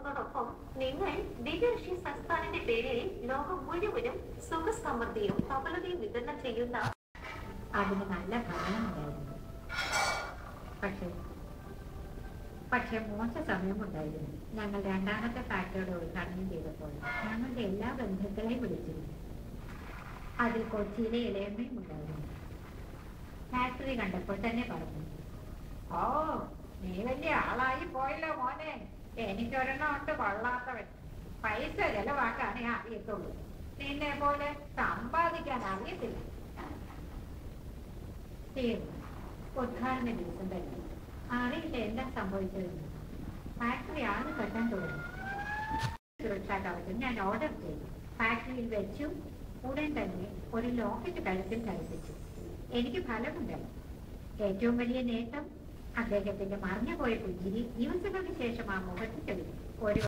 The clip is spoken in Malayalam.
എന്നതോടൊപ്പം നിങ്ങൾ ദിവ്യഋഷി സംസ്ഥാനത്തിന്റെ പേരിൽ ലോകം മുഴുവനും സുഖസമൃദ്ധിയും സഫലതയും വിതരണം ചെയ്യുന്ന അതിന് നല്ല ഭരണമുണ്ടായിരുന്നു പക്ഷേ പക്ഷെ മോശ സമയമുണ്ടായിരുന്നു ഞങ്ങൾ രണ്ടാമത്തെ ഫാക്ടറിയുടെ ഉദ്ഘാടനം ചെയ്തപ്പോൾ ഞങ്ങളുടെ എല്ലാ ബന്ധുക്കളെയും വിളിച്ചിരുന്നു അതിൽ കൊച്ചിയിലെ ഇളയമ്മയും ഉണ്ടായിരുന്നു ഫാക്ടറി കണ്ടപ്പോൾ തന്നെ പറഞ്ഞു ഓ നീ വലിയ ആളായി പോയല്ലോ മോനെ എനിക്കൊരെണ്ണം ഉണ്ട് കൊള്ളാത്തവൻ പൈസ ചെലവാക്കാനേ അറിയത്തുള്ളൂ നിന്നെ പോലെ സമ്പാദിക്കാൻ അറിയത്തില്ല തീർന്നു ഉദ്ഘാടന ദിവസം തന്നെ അറിയില്ല എന്താ സംഭവിച്ചതെന്ന് ഫാക്ടറി ആള് കെട്ടാൻ തുടങ്ങി സുരക്ഷാ കവചം ഞാൻ ഓർഡർ ചെയ്തു ഫാക്ടറിയിൽ വെച്ചു ഉടൻ തന്നെ ഒരു ലോക്കറ്റ് കഴുത്തിൽ ധരിപ്പിച്ചു എനിക്ക് ഫലമുണ്ടായി ഏറ്റവും വലിയ നേട്ടം അദ്ദേഹത്തിന്റെ മറിഞ്ഞുപോയ പുഞ്ചിരി ദിവസങ്ങൾക്ക് ശേഷം ആ മുഖത്ത് തെളിഞ്ഞു